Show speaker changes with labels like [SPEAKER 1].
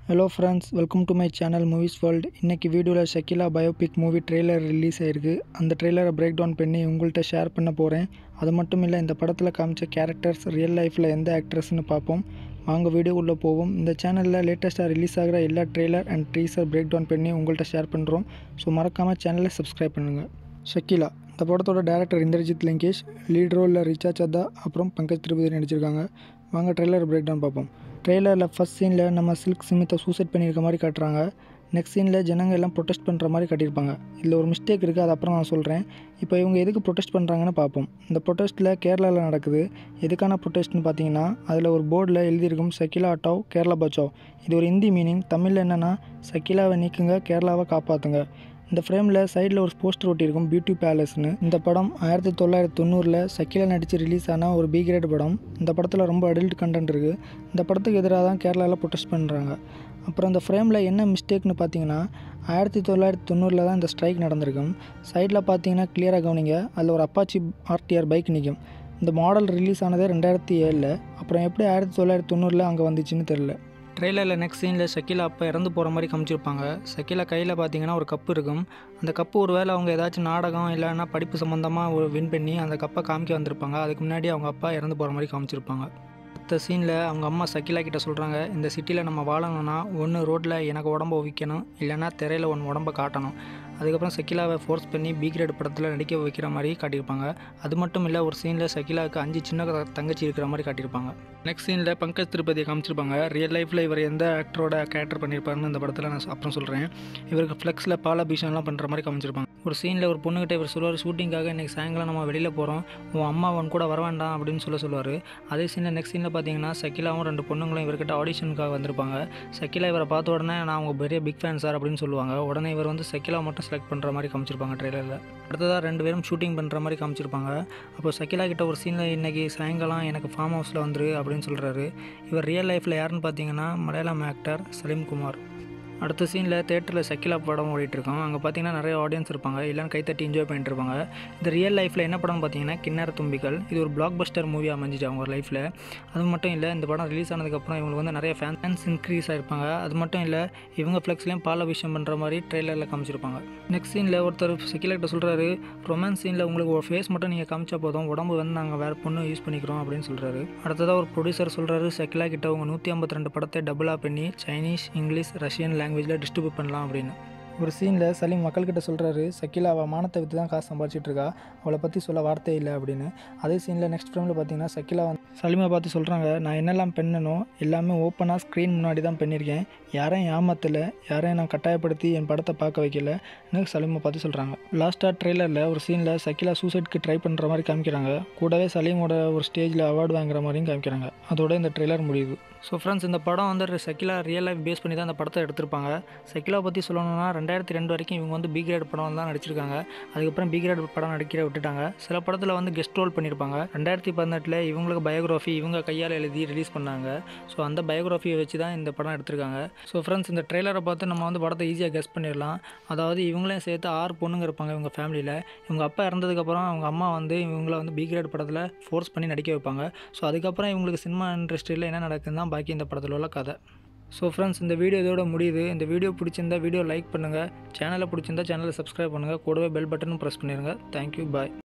[SPEAKER 1] hello friends welcome to my channel movies world இன்றைக்கி வீடியோவில் Shakeela biopic movie trailer release ஆயிருக்கு அந்த ட்ரெய்லரை பிரேக் டவுன் பண்ணி உங்கள்கிட்ட ஷேர் பண்ண போகிறேன் அது மட்டும் இல்லை இந்த படத்தில் காமிச்ச கேரக்டர்ஸ் ரியல் லைஃப்பில் எந்த ஆக்ட்ரஸ்னு பார்ப்போம் வாங்க வீடியோக்குள்ளே போவோம் இந்த சேனலில் லேட்டஸ்ட்டாக ரிலீஸ் ஆகிற எல்லா trailer and teaser break down பண்ணி உங்கள்கிட்ட ஷேர் பண்ணுறோம் ஸோ மறக்காமல் சேனலை சப்ஸ்கிரைப் பண்ணுங்கள் ஷக்கிலா இந்த படத்தோட டேரக்டர் இந்திரஜித் லங்கேஷ் லீட் ரோலில் ரிச்சா சத்தா அப்புறம் பங்கஜ் திருப்பதி நடிச்சிருக்காங்க வாங்க ட்ரெய்லர் பிரேக் டவுன் பார்ப்போம் ட்ரெய்லரில் ஃபஸ்ட் சீனில் நம்ம சில்க் சிமித்தை சூசைட் பண்ணியிருக்க மாதிரி காட்டுறாங்க நெக்ஸ்ட் சீனில் ஜனங்க எல்லாம் ப்ரொடெஸ்ட் பண்ணுற மாதிரி காட்டியிருப்பாங்க இதில் ஒரு மிஸ்டேக் இருக்குது அது அப்புறம் நான் சொல்கிறேன் இப்போ இவங்க எதுக்கு ப்ரொடெஸ்ட் பண்ணுறாங்கன்னு பார்ப்போம் இந்த ப்ரொடெஸ்ட்டில் கேரளாவில் நடக்குது எதுக்கான ப்ரொடெஸ்ட்னு பார்த்தீங்கன்னா அதில் ஒரு போர்டில் எழுதியிருக்கும் சக்கிலா அட்டாவ் கேரளா பச்சாவ் இது ஒரு ஹிந்தி மீனிங் தமிழில் என்னென்னா சக்கிலாவை நீக்குங்க கேரளாவை காப்பாற்றுங்க இந்த ஃப்ரேமில் சைடில் ஒரு போஸ்டர் ஒட்டியிருக்கும் பியூட்டி பேலஸ்னு இந்த படம் ஆயிரத்தி தொள்ளாயிரத்தி தொண்ணூறில் சக்கிலா நடித்து ரிலீஸ் ஆன ஒரு பி கிரேட் படம் இந்த படத்தில் ரொம்ப அடல்ட் கண்டென்ட் இருக்குது இந்த படத்துக்கு எதிராக தான் கேரளாவில் ப்ரொடெஸ்ட் பண்ணுறாங்க அப்புறம் இந்த ஃப்ரேமில் என்ன மிஸ்டேக்னு பார்த்தீங்கன்னா ஆயிரத்தி தொள்ளாயிரத்தி தொண்ணூறில் தான் இந்த ஸ்ட்ரைக் நடந்திருக்கும் சைடில் பார்த்தீங்கன்னா கிளியராக கவனிங்க அதில் ஒரு அப்பாச்சி ஆர்டிஆர் பைக் நிற்கும் இந்த மாடல் ரிலீஸ் ஆனதே ரெண்டாயிரத்தி ஏழில் அப்புறம் எப்படி ஆயிரத்தி தொள்ளாயிரத்தி தொண்ணூறில் அங்கே வந்துச்சுன்னு தெரில ட்ரெய்லரில் நெக்ஸ்ட் சீனில் ஷக்கிலா அப்போ இறந்து போகிற மாதிரி காமிச்சிருப்பாங்க ஷக்கிலா கையில் பார்த்தீங்கன்னா ஒரு கப்பு இருக்கும் அந்த கப்பு ஒரு வேளை அவங்க ஏதாச்சும் நாடகம் இல்லைன்னா படிப்பு சம்மந்தமாக ஒரு வின் பண்ணி அந்த கப்பை காமிக்க வந்திருப்பாங்க அதுக்கு முன்னாடி அவங்க அப்பா இறந்து போகிற மாதிரி காமிச்சிருப்பாங்க அடுத்த சீனில் அவங்க அம்மா சக்கிலா கிட்ட சொல்கிறாங்க இந்த சிட்டியில் நம்ம வாழணும்னா ஒன்று ரோட்டில் எனக்கு உடம்ப வைக்கணும் இல்லைன்னா திரையில் ஒன்று உடம்ப காட்டணும் அதுக்கப்புறம் சக்கிலாவை ஃபோர்ஸ் பண்ணி பி கிரேட் படத்தில் நடிக்க வைக்கிற மாதிரி காட்டியிருப்பாங்க அது மட்டும் இல்லை ஒரு சீனில் சக்கிலாவுக்கு அஞ்சு சின்ன த- தங்கச்சி இருக்கிற மாதிரி காட்டியிருப்பாங்க நெக்ஸ்ட் சீனில் பங்கஜ் திருப்பதியை காமிச்சிருப்பாங்க ரியல் லைஃப்பில் இவர் எந்த ஆக்டரோட கேரக்டர் பண்ணியிருப்பாருன்னு இந்த படத்தில் நான் அப்புறம் சொல்கிறேன் இவருக்கு ஃப்ளெக்ஸில் பாலாபிஷன்லாம் பண்ணுற மாதிரி காமிச்சிருப்பாங்க ஒரு சீனில் ஒரு பொண்ணுகிட்ட இவர் சொல்லுவார் ஷூட்டிங்காக இன்றைக்கி சாயங்காலம் நம்ம வெளியில் போகிறோம் உன் அம்மா உன் கூட வர வேண்டாம் அப்படின்னு சொல்ல சொல்லுவார் அதே சீனில் நெக்ஸ்ட் சீனில் பார்த்தீங்கன்னா சக்கிலாவும் ரெண்டு பொண்ணுங்களும் இவர்கிட்ட ஆடிஷனுக்காக வந்திருப்பாங்க சக்கிலா இவரை பார்த்த உடனே நான் உங்கள் பெரிய பிக் ஃபேன் சார் அப்படின்னு சொல்லுவாங்க உடனே இவர் வந்து சக்கிலா மட்டும் செலக்ட் பண்ணுற மாதிரி காமிச்சிருப்பாங்க ட்ரெய்லரில் அடுத்ததாக ரெண்டு பேரும் ஷூட்டிங் பண்ணுற மாதிரி காமிச்சிருப்பாங்க அப்போ சக்கிலா கிட்ட ஒரு சீனில் இன்றைக்கி சாயங்காலம் எனக்கு ஃபார்ம் ஹவுஸில் வந்துரு அப்படின்னு சொல்கிறாரு இவர் ரியல் லைஃப்பில் யாருன்னு பார்த்தீங்கன்னா மலையாளம் ஆக்டர் சலீம் குமார் அடுத்த சீனில் தேட்டரில் சக்கிலா படம் ஓடிட்டு இருக்கோம் அங்கே பார்த்தீங்கன்னா நிறைய ஆடியன்ஸ் இருப்பாங்க எல்லாம் கைத்தட்டி என்ஜாய் பண்ணிட்டு இருப்பாங்க இந்த ரியல் லைஃப்பில் என்ன படம்னு பார்த்தீங்கன்னா கிண்ணற தும்பிகள் இது ஒரு பிளாக் பஸ்டர் மூவி அமைஞ்சிச்சு அவங்க லைஃப்பில் அது மட்டும் இல்லை இந்த படம் ரிலீஸ் ஆனதுக்கப்புறம் இவங்களுக்கு வந்து நிறைய ஃபேன்ஸ் இன்க்ரீஸ் ஆயிருப்பாங்க அது மட்டும் இல்லை இவங்க ஃப்ளெக்ஸ்லேயும் பால விஷயம் பண்ணுற மாதிரி ட்ரெய்லரில் காமிச்சிருப்பாங்க நெக்ஸ்ட் சீனில் ஒருத்தர் சக்கிலா கிட்ட சொல்கிறாரு ரொமான்ஸ் சீனில் உங்களுக்கு ஒரு ஃபேஸ் மட்டும் நீங்கள் காமிச்சா போதும் உடம்பு வந்து நாங்கள் வேறு பொண்ணு யூஸ் பண்ணிக்கிறோம் அப்படின்னு சொல்கிறாரு அடுத்ததாக ஒரு ப்ரொடியூசர் சொல்கிறாரு சக்கிலா கிட்ட உங்கள் நூற்றி ஐம்பத்தி ரெண்டு படத்தை டபுளாக பண்ணி சைனீஸ் இங்கிலீஷ் ரஷ்யன் லாங்குவேஜில் டிஸ்ட்ரிபியூட் பண்ணலாம் அப்படின்னு ஒரு சீனில் சலீம் மக்கள்கிட்ட சொல்கிறாரு சக்கிலா அவள் மானத்தை விற்று தான் காசு சம்பாதிச்சிட்டு இருக்கா அவளை பற்றி சொல்ல வார்த்தை இல்லை அப்படின்னு அதே சீனில் நெக்ஸ்ட் ஃப்ரேமில் பார்த்தீங்கன்னா சக்கிலா வந்து சலீமை பார்த்து சொல்கிறாங்க நான் என்னெல்லாம் பண்ணனோ எல்லாமே ஓப்பனாக ஸ்க்ரீன் முன்னாடி தான் பண்ணியிருக்கேன் யாரையும் ஏமாத்தலை யாரையும் நான் கட்டாயப்படுத்தி என் படத்தை பார்க்க வைக்கல எனக்கு சலீமை பார்த்து சொல்கிறாங்க லாஸ்ட்டாக ட்ரெய்லரில் ஒரு சீனில் சக்கிலா சூசைட்க்கு ட்ரை பண்ணுற மாதிரி காமிக்கிறாங்க கூடவே சலீமோட ஒரு ஸ்டேஜில் அவார்டு வாங்குற மாதிரியும் காமிக்கிறாங்க அதோட இந்த ட்ரெய்லர் முடியுது ஸோ ஃப்ரெண்ட்ஸ் இந்த படம் வந்து சக்கிலா ரியல் லைஃப் பேஸ் பண்ணி தான் இந்த படத்தை எடுத்திருப்பாங்க சக்கிலா பற்றி சொல்லணும்னா ரெண்டாயிரத்தி ரெண்டு வரைக்கும் இவங்க வந்து பி கிரேட் படம் தான் நடிச்சிருக்காங்க அதுக்கப்புறம் பி கிரேட் படம் நடிக்கிற விட்டுட்டாங்க சில படத்தில் வந்து கெஸ்ட் ரோல் பண்ணியிருப்பாங்க ரெண்டாயிரத்தி பதினெட்டில் இவங்களுக்கு பயோகிராஃபி இவங்க கையால் எழுதி ரிலீஸ் பண்ணாங்க ஸோ அந்த பயோகிராஃபியை வச்சு தான் இந்த படம் எடுத்திருக்காங்க ஸோ ஃப்ரெண்ட்ஸ் இந்த ட்ரெய்லரை பார்த்து நம்ம வந்து படத்தை ஈஸியாக கெஸ் பண்ணிடலாம் அதாவது இவங்களையும் சேர்த்து ஆறு பொண்ணுங்க இருப்பாங்க இவங்க ஃபேமிலியில் இவங்க அப்பா இறந்ததுக்கப்புறம் அவங்க அம்மா வந்து இவங்கள வந்து பி கிரேட் படத்தில் ஃபோர்ஸ் பண்ணி நடிக்க வைப்பாங்க ஸோ அதுக்கப்புறம் இவங்களுக்கு சினிமா இண்டஸ்ட்ரியில் என்ன நடக்குதுன்னு தான் பாக்கி இந்த படத்தில் உள்ள கதை ஸோ ஃப்ரெண்ட்ஸ் இந்த வீடியோ இதோட முடியுது இந்த வீடியோ பிடிச்சிருந்தா வீடியோ லைக் பண்ணுங்கள் சேனலை பிடிச்சிருந்தா சேனலை சப்ஸ்கிரைப் பண்ணுங்கள் கூடவே பெல் பட்டனும் ப்ரெஸ் பண்ணிடுங்க தேங்க்யூ பாய்